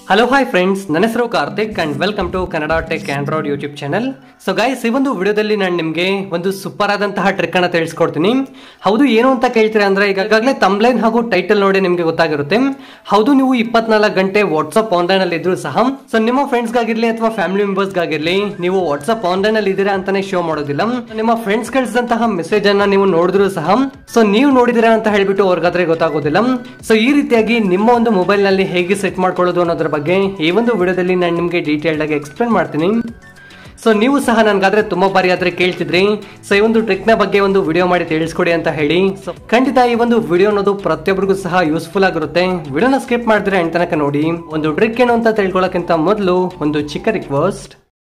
hello hi friends ನನ್ನ ಹೆಸರು Karthik and welcome to Kannada tech android YouTube channel so guys ಈ ಒಂದು ವಿಡಿಯೋದಲ್ಲಿ ನಾನು ನಿಮಗೆ ಒಂದು ಸೂಪರ್ ಆದಂತಹ ಟ್ರಿಕ್ ಅನ್ನ ತಿಳಿಸ್ಕೊಡ್ತೀನಿ ಹೌದು ಏನು ಅಂತ ಕೇಳ್ತೀರಾ ಅಂದ್ರೆ ಈಗಾಗಲೇ ತಮ್ಲೈನ್ ಹಾಗೂ ಟೈಟಲ್ ನೋಡಿ ನಿಮಗೆ ಗೊತ್ತಾಗಿರುತ್ತೆ ಹೌದು ನೀವು ಇಪ್ಪತ್ನಾಲ್ಕು ಗಂಟೆ ವಾಟ್ಸ್ಆಪ್ ಆನ್ಲೈನ್ ಅಲ್ಲಿ ಇದ್ರು ಸಹ ಸೊ ನಿಮ್ಮ ಫ್ರೆಂಡ್ಸ್ ಗಾಗಿರ್ಲಿ ಅಥವಾ ಫ್ಯಾಮಿಲಿ ಮೆಂಬರ್ಸ್ ಗಾಗಿರ್ಲಿ ನೀವು ವಾಟ್ಸ್ಆಪ್ ಆನ್ಲೈನ್ ಅಲ್ಲಿ ಇದ್ದೀರಾ ಅಂತಾನೆ ಶೋ ಮಾಡೋದಿಲ್ಲ ನಿಮ್ಮ ಫ್ರೆಂಡ್ಸ್ ಕಳಿಸಿದಂತಹ ಮೆಸೇಜ್ ಅನ್ನ ನೀವು ನೋಡಿದ್ರು ಸಹ ಸೊ ನೀವು ನೋಡಿದಿರಾ ಅಂತ ಹೇಳ್ಬಿಟ್ಟು ಅವ್ರಿಗಾದ್ರೆ ಗೊತ್ತಾಗೋದಿಲ್ಲ ಸೊ ಈ ರೀತಿಯಾಗಿ ನಿಮ್ಮ ಒಂದು ಮೊಬೈಲ್ ನಲ್ಲಿ ಹೇಗೆ ಸೆಟ್ ಮಾಡ್ಕೊಳ್ಳೋದು ಅನ್ನೋದ್ರ ಬಗ್ಗೆ ಈ ಒಂದು ವಿಡಿಯೋದಲ್ಲಿ ನಾನು ನಿಮಗೆ ಡೀಟೇಲ್ಡ್ ಆಗಿ ಎಕ್ಸ್ಪ್ಲೇನ್ ಮಾಡ್ತೀನಿ ಸೊ ನೀವು ಸಹ ನನ್ಗಾದ್ರೆ ತುಂಬಾ ಬಾರಿ ಆದ್ರೆ ಕೇಳ್ತಿದ್ರಿ ಸೊ ಈ ಒಂದು ಟ್ರಿಕ್ ನ ಬಗ್ಗೆ ಒಂದು ವಿಡಿಯೋ ಮಾಡಿ ತಿಳಿಸ್ಕೊಡಿ ಅಂತ ಹೇಳಿ ಸೊ ಖಂಡಿತ ಈ ಒಂದು ವಿಡಿಯೋ ಅನ್ನೋದು ಪ್ರತಿಯೊಬ್ಬರಿಗೂ ಸಹ ಯೂಸ್ಫುಲ್ ಆಗಿರುತ್ತೆ ವಿಡಿಯೋನ ಸ್ಕಿಪ್ ಮಾಡಿದ್ರೆ ಎಂಟ್ ತನಕ ನೋಡಿ ಒಂದು ಟ್ರಿಕ್ ಏನು ಅಂತ ತಿಳ್ಕೊಳ್ಳೋಕ್ಕಿಂತ ಮೊದಲು ಒಂದು ಚಿಕ್ಕ ರಿಕ್ವೆಸ್ಟ್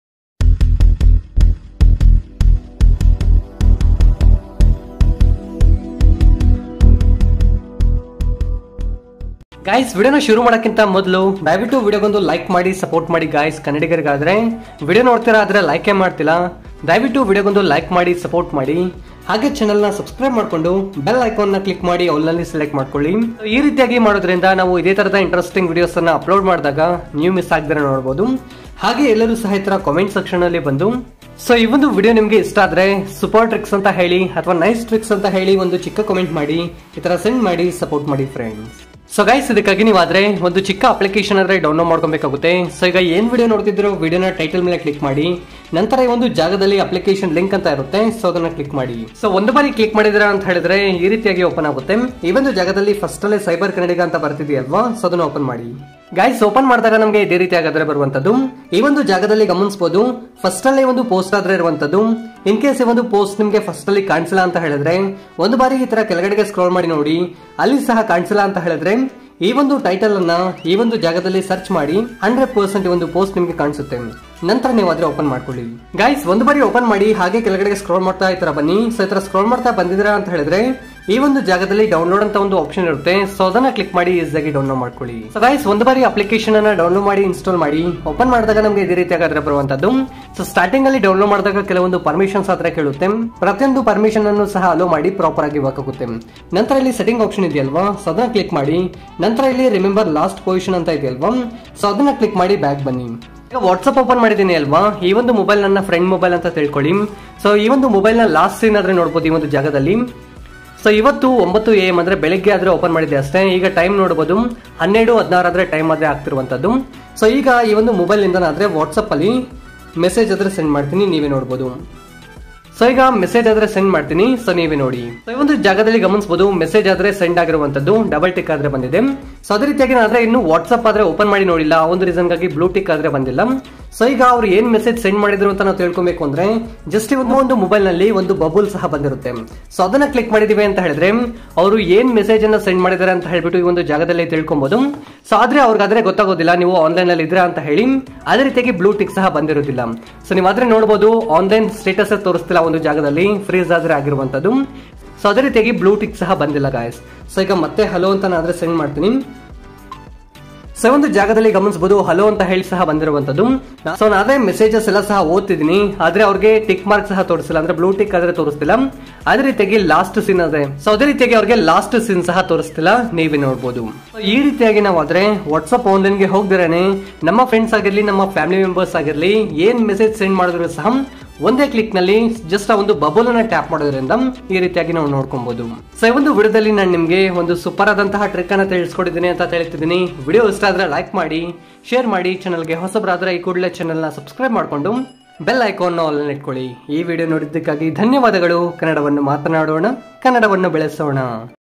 ಗಾಯ್ಸ್ ವಿಡಿಯೋನ ಶುರು ಮಾಡೋಕ್ಕಿಂತ ಮೊದಲು ದಯವಿಟ್ಟು ವಿಡಿಯೋಗೊಂದು ಲೈಕ್ ಮಾಡಿ ಸಪೋರ್ಟ್ ಮಾಡಿ ಗಾಯ್ಸ್ ಕನ್ನಡಿಗರಿಗಾದ್ರೆ ವಿಡಿಯೋ ನೋಡ್ತೀರಾ ಆದ್ರೆ ಲೈಕೇ ಮಾಡ್ತಿಲ್ಲ ದಯವಿಟ್ಟು ವಿಡಿಯೋಗೊಂದು ಲೈಕ್ ಮಾಡಿ ಸಪೋರ್ಟ್ ಮಾಡಿ ಹಾಗೆ ಚಾನಲ್ ನ ಸಬ್ಸ್ಕ್ರೈಬ್ ಮಾಡ್ಕೊಂಡು ಬೆಲ್ ಐಕಾನ್ ನ ಕ್ಲಿಕ್ ಮಾಡಿ ನಲ್ಲಿ ಸೆಲೆಕ್ಟ್ ಮಾಡ್ಕೊಳ್ಳಿ ಈ ರೀತಿಯಾಗಿ ಮಾಡೋದ್ರಿಂದ ನಾವು ಇದೇ ತರದ ಇಂಟ್ರೆಸ್ಟಿಂಗ್ ವಿಡಿಯೋಸ್ ಅನ್ನ ಅಪ್ಲೋಡ್ ಮಾಡಿದಾಗ ನೀವು ಮಿಸ್ ಆಗದ್ರೆ ನೋಡಬಹುದು ಹಾಗೆ ಎಲ್ಲರೂ ಸಹ ಈ ತರ ಕಾಮೆಂಟ್ ಸೆಕ್ಷನ್ ಅಲ್ಲಿ ಬಂದು ಸೊ ಈ ಒಂದು ವಿಡಿಯೋ ನಿಮ್ಗೆ ಇಷ್ಟ ಆದ್ರೆ ಸೂಪರ್ ಟ್ರಿಕ್ಸ್ ಅಂತ ಹೇಳಿ ಅಥವಾ ನೈಸ್ ಟ್ರಿಕ್ಸ್ ಅಂತ ಹೇಳಿ ಒಂದು ಚಿಕ್ಕ ಕಮೆಂಟ್ ಮಾಡಿ ಈ ತರ ಸೆಂಡ್ ಮಾಡಿ ಸಪೋರ್ಟ್ ಮಾಡಿ ಫ್ರೆಂಡ್ಸ್ ಸೊ ಗೈಸ್ ಇದಕ್ಕಾಗಿ ನೀವಾದ್ರೆ ಒಂದು ಚಿಕ್ಕ ಅಪ್ಲಿಕೇಶನ್ ಆದ್ರೆ ಡೌನ್ಲೋಡ್ ಮಾಡ್ಕೊಬೇಕಾಗುತ್ತೆ ಸೊ ಈಗ ಏನ್ ವಿಡಿಯೋ ನೋಡ್ತಿದ್ರು ವಿಡಿಯೋನ ಟೈಟಲ್ ಮೇಲೆ ಕ್ಲಿಕ್ ಮಾಡಿ ನಂತರ ಈ ಒಂದು ಜಾಗದಲ್ಲಿ ಅಪ್ಲಿಕೇಶನ್ ಲಿಂಕ್ ಅಂತ ಇರುತ್ತೆ ಸೊ ಅದನ್ನ ಕ್ಲಿಕ್ ಮಾಡಿ ಸೊ ಒಂದು ಬಾರಿ ಕ್ಲಿಕ್ ಮಾಡಿದ್ರ ಅಂತ ಹೇಳಿದ್ರೆ ಈ ರೀತಿಯಾಗಿ ಓಪನ್ ಆಗುತ್ತೆ ಈ ಒಂದು ಜಾಗದಲ್ಲಿ ಫಸ್ಟ್ ಅಲ್ಲೇ ಸೈಬರ್ ಕನ್ನಡಿಗ ಅಂತ ಬರ್ತಿದೆಯಲ್ವಾ ಸೊ ಅದನ್ನ ಓಪನ್ ಮಾಡಿ ಗೈಸ್ ಓಪನ್ ಮಾಡಿದಾಗ ನಮಗೆ ಇದೇ ರೀತಿ ಆಗಾದ್ರೆ ಬರುವಂತದ್ದು ಈ ಒಂದು ಜಾಗದಲ್ಲಿ ಗಮನಿಸಬಹುದು ಫಸ್ಟ್ ಅಲ್ಲೇ ಒಂದು ಪೋಸ್ಟ್ ಆದ್ರೆ ಇರುವಂತದ್ದು ಇನ್ ಕೇಸ್ ಈ ಒಂದು ಪೋಸ್ಟ್ ನಿಮ್ಗೆ ಫಸ್ಟ್ ಅಲ್ಲಿ ಕಾಣಿಸಿಲ್ಲ ಅಂತ ಹೇಳಿದ್ರೆ ಒಂದು ಬಾರಿ ಈ ತರ ಕೆಳಗಡೆಗೆ ಸ್ಕ್ರೋಲ್ ಮಾಡಿ ನೋಡಿ ಅಲ್ಲಿ ಸಹ ಕಾಣಿಸಿಲ್ಲ ಅಂತ ಹೇಳಿದ್ರೆ ಈ ಒಂದು ಟೈಟಲ್ ಅನ್ನ ಈ ಒಂದು ಜಾಗದಲ್ಲಿ ಸರ್ಚ್ ಮಾಡಿ ಹಂಡ್ರೆಡ್ ಪರ್ಸೆಂಟ್ ಒಂದು ಪೋಸ್ಟ್ ನಿಮ್ಗೆ ಕಾಣಿಸುತ್ತೆ ನಂತರ ನೀವು ಅದ್ರ ಓಪನ್ ಮಾಡ್ಕೊಳ್ಳಿ ಗೈಸ್ ಒಂದು ಬಾರಿ ಓಪನ್ ಮಾಡಿ ಹಾಗೆ ಕೆಳಗಡೆ ಸ್ಕ್ರೋಲ್ ಮಾಡ್ತಾ ಈ ತರ ಬನ್ನಿ ಸೊ ಈ ತರ ಸ್ಕ್ರೋಲ್ ಮಾಡ್ತಾ ಬಂದಿದ್ದೀರಾ ಅಂತ ಹೇಳಿದ್ರೆ ಈ ಒಂದು ಜಾಗದಲ್ಲಿ ಡೌನ್ಲೋಡ್ ಅಂತ ಒಂದು ಆಪ್ಷನ್ ಇರುತ್ತೆ ಸೊ ಅದನ್ನ ಕ್ಲಿಕ್ ಮಾಡಿ ಈಸಿಯಾಗಿ ಡೌನ್ಲೋಡ್ ಮಾಡ್ಕೊಳ್ಳಿ ಸೊ ಗೈಸ್ ಒಂದು ಬಾರಿ ಅಪ್ಲಿಕೇಶನ್ ಅನ್ನ ಡೌನ್ಲೋಡ್ ಮಾಡಿ ಇನ್ಸ್ಟಾಲ್ ಮಾಡಿ ಓಪನ್ ಮಾಡಿದಾಗ ನಮಗೆ ಇದೇ ರೀತಿ ಆಗಾದ್ರೆ ಬರುವಂತದ್ದು ಸೊ ಸ್ಟಾರ್ಟಿಂಗ್ ಅಲ್ಲಿ ಡೌನ್ಲೋಡ್ ಮಾಡಿದಾಗ ಕೆಲವೊಂದು ಪರ್ಮಿಷನ್ಸ್ ಆದ್ರೆ ಕೇಳುತ್ತೆ ಪ್ರತಿಯೊಂದು ಪರ್ಮಿಷನ್ ಅನ್ನು ಸಹ ಅಲೋ ಮಾಡಿ ಪ್ರಾಪರ್ ಆಗಿ ಬೇಕಾಗುತ್ತೆ ನಂತರ ಇಲ್ಲಿ ಸೆಟ್ಟಿಂಗ್ ಆಪ್ಷನ್ ಇದೆಯಲ್ವಾ ಸೊ ಅದನ್ನ ಕ್ಲಿಕ್ ಮಾಡಿ ನಂತರ ಇಲ್ಲಿ ರಿಮೆಂಬರ್ ಲಾಸ್ಟ್ ಪೊಸಿಷನ್ ಅಂತ ಇದೆಯಲ್ವಾ ಸೊ ಅದನ್ನ ಕ್ಲಿಕ್ ಮಾಡಿ ಬ್ಯಾಕ್ ಬನ್ನಿ ಈಗ ವಾಟ್ಸ್ಆಪ್ ಓಪನ್ ಮಾಡಿದ್ದೀನಿ ಅಲ್ವಾ ಈ ಒಂದು ಮೊಬೈಲ್ ನನ್ನ ಫ್ರೆಂಡ್ ಮೊಬೈಲ್ ಅಂತ ತಿಳ್ಕೊಳ್ಳಿ ಸೊ ಈ ಒಂದು ಮೊಬೈಲ್ ನ ಲಾಸ್ಟ್ ಸೀನ್ ಆದ್ರೆ ನೋಡ್ಬೋದು ಈ ಒಂದು ಜಾಗದಲ್ಲಿ ಸೊ ಇವತ್ತು ಒಂಬತ್ತು ಎ ಎಂ ಅಂದ್ರೆ ಬೆಳಿಗ್ಗೆ ಆದ್ರೆ ಓಪನ್ ಮಾಡಿದೆ ಅಷ್ಟೇ ಈಗ ಟೈಮ್ ನೋಡಬಹುದು ಹನ್ನೆರಡು ಹದಿನಾರು ಆದ್ರೆ ಟೈಮ್ ಆದ್ರೆ ಆಗ್ತಿರುವಂತದ್ದು ಸೊ ಈಗ ಈ ಒಂದು ಮೊಬೈಲ್ ಇಂದ ಆದ್ರೆ ವಾಟ್ಸಪ್ ಅಲ್ಲಿ ಮೆಸೇಜ್ ಆದ್ರೆ ಸೆಂಡ್ ಮಾಡ್ತೀನಿ ನೀವೇ ನೋಡಬಹುದು ಸೊ ಈಗ ಮೆಸೇಜ್ ಆದ್ರೆ ಸೆಂಡ್ ಮಾಡ್ತೀನಿ ಸೊ ನೀವೇ ನೋಡಿ ಸೊ ಈ ಒಂದು ಜಾಗದಲ್ಲಿ ಗಮನಿಸಬಹುದು ಮೆಸೇಜ್ ಆದ್ರೆ ಸೆಂಡ್ ಆಗಿರುವಂತದ್ದು ಡಬಲ್ ಟಿಕ್ ಆದ್ರೆ ಬಂದಿದೆ ಸೊ ಅದೇ ರೀತಿಯಾಗಿ ಆದ್ರೆ ಇನ್ನು ವಾಟ್ಸ್ಆಪ್ ಆದ್ರೆ ಓಪನ್ ಮಾಡಿ ನೋಡಿಲ್ಲ ಆ ಒಂದು ರೀಸನ್ ಗಾಗಿ ಬ್ಲೂ ಟಿಕ್ ಆದ್ರೆ ಬಂದಿಲ್ಲ ಸೊ ಈಗ ಅವ್ರು ಏನ್ ಮೆಸೇಜ್ ಸೆಂಡ್ ಮಾಡಿದ್ರು ಅಂತ ನಾವು ತಿಳ್ಕೊಬೇಕು ಅಂದ್ರೆ ಜಸ್ಟ್ ಒಂದು ಒಂದು ಮೊಬೈಲ್ ನಲ್ಲಿ ಒಂದು ಬಬುಲ್ ಸಹ ಬಂದಿರುತ್ತೆ ಸೊ ಅದನ್ನ ಕ್ಲಿಕ್ ಮಾಡಿದೀವಿ ಅಂತ ಹೇಳಿದ್ರೆ ಅವರು ಏನ್ ಮೆಸೇಜ್ ಅನ್ನ ಸೆಂಡ್ ಮಾಡಿದ್ದಾರೆ ಅಂತ ಹೇಳ್ಬಿಟ್ಟು ಈ ಒಂದು ಜಾಗದಲ್ಲಿ ತಿಳ್ಕೊಬಹುದು ಸೊ ಆದ್ರೆ ಅವ್ರಿಗಾದ್ರೆ ಗೊತ್ತಾಗೋದಿಲ್ಲ ನೀವು ಆನ್ಲೈನ್ ಅಲ್ಲಿ ಇದ್ರ ಅಂತ ಹೇಳಿ ಅದೇ ರೀತಿಯಾಗಿ ಬ್ಲೂ ಟಿಕ್ ಸಹ ಬಂದಿರೋದಿಲ್ಲ ಸೊ ನೀವು ಆದ್ರೆ ನೋಡಬಹುದು ಆನ್ಲೈನ್ ಸ್ಟೇಟಸ್ ತೋರಿಸ್ತಿಲ್ಲ ಒಂದು ಜಾಗದಲ್ಲಿ ಫ್ರೀಸ್ ಆದ್ರೆ ಆಗಿರುವಂತದ್ದು ಸೊ ಅದೇ ರೀತಿಯಾಗಿ ಬ್ಲೂ ಟಿಕ್ ಸಹ ಬಂದಿಲ್ಲ ಗಾಯಸ್ ಸೊ ಈಗ ಮತ್ತೆ ಹಲೋ ಅಂತ ನಾನು ಆದ್ರೆ ಸೆಂಡ್ ಮಾಡ್ತೀನಿ ಸೊ ಒಂದು ಜಾಗದಲ್ಲಿ ಗಮನಿಸಬಹುದು ಹಲೋ ಅಂತ ಹೇಳಿ ಸಹ ಬಂದಿರುವಂತದ್ದು ಸೊ ನಾನೇ ಮೆಸೇಜಸ್ ಎಲ್ಲ ಸಹ ಓದ್ತಿದ್ದೀನಿ ಆದ್ರೆ ಅವ್ರಿಗೆ ಟಿಕ್ ಮಾರ್ಕ್ ಸಹ ತೋರಿಸಿಲ್ಲ ಅಂದ್ರೆ ಬ್ಲೂ ಟಿಕ್ ಆದ್ರೆ ತೋರಿಸ್ತಿಲ್ಲ ಅದೇ ರೀತಿಯಾಗಿ ಲಾಸ್ಟ್ ಸೀನ್ ಅದೇ ಸೊ ಅದೇ ರೀತಿಯಾಗಿ ಅವ್ರಿಗೆ ಲಾಸ್ಟ್ ಸೀನ್ ಸಹ ತೋರಿಸ್ತಿಲ್ಲ ನೀವೇ ನೋಡಬಹುದು ಈ ರೀತಿಯಾಗಿ ನಾವು ಆದ್ರೆ ವಾಟ್ಸ್ಆಪ್ ಆನ್ಲೈನ್ ಗೆ ಹೋಗ್ದಿರೇನೆ ನಮ್ಮ ಫ್ರೆಂಡ್ಸ್ ಆಗಿರ್ಲಿ ನಮ್ಮ ಫ್ಯಾಮಿಲಿ ಮೆಂಬರ್ಸ್ ಆಗಿರ್ಲಿ ಏನ್ ಮೆಸೇಜ್ ಸೆಂಡ್ ಮಾಡಿದ್ರು ಸಹ ಒಂದೇ ಕ್ಲಿಕ್ ನಲ್ಲಿ ಜಸ್ಟ್ ಆ ಒಂದು ಬಬಲ್ ಅನ್ನ ಟ್ಯಾಪ್ ಮಾಡೋದ್ರಿಂದ ಈ ರೀತಿಯಾಗಿ ನಾವು ನೋಡ್ಕೊಬಹುದು ಸೊ ಈ ಒಂದು ವಿಡಿಯೋದಲ್ಲಿ ನಾನು ನಿಮ್ಗೆ ಒಂದು ಸೂಪರ್ ಆದಂತಹ ಟ್ರಿಕ್ ಅನ್ನ ತಿಳಿಸ್ಕೊಡಿದ್ದೀನಿ ಅಂತ ಹೇಳ್ತಿದ್ದೀನಿ ವಿಡಿಯೋ ಇಷ್ಟ ಆದ್ರೆ ಲೈಕ್ ಮಾಡಿ ಶೇರ್ ಮಾಡಿ ಚಾನಲ್ಗೆ ಹೊಸಬರಾದ್ರೆ ಈ ಕೂಡಲೇ ಚಾನಲ್ ನ ಸಬ್ಸ್ಕ್ರೈಬ್ ಮಾಡ್ಕೊಂಡು ಬೆಲ್ ಐಕಾನ್ ಆಲ್ ಇಟ್ಕೊಳ್ಳಿ ಈ ವಿಡಿಯೋ ನೋಡಿದ್ದಕ್ಕಾಗಿ ಧನ್ಯವಾದಗಳು ಕನ್ನಡವನ್ನು ಮಾತನಾಡೋಣ ಕನ್ನಡವನ್ನು ಬೆಳೆಸೋಣ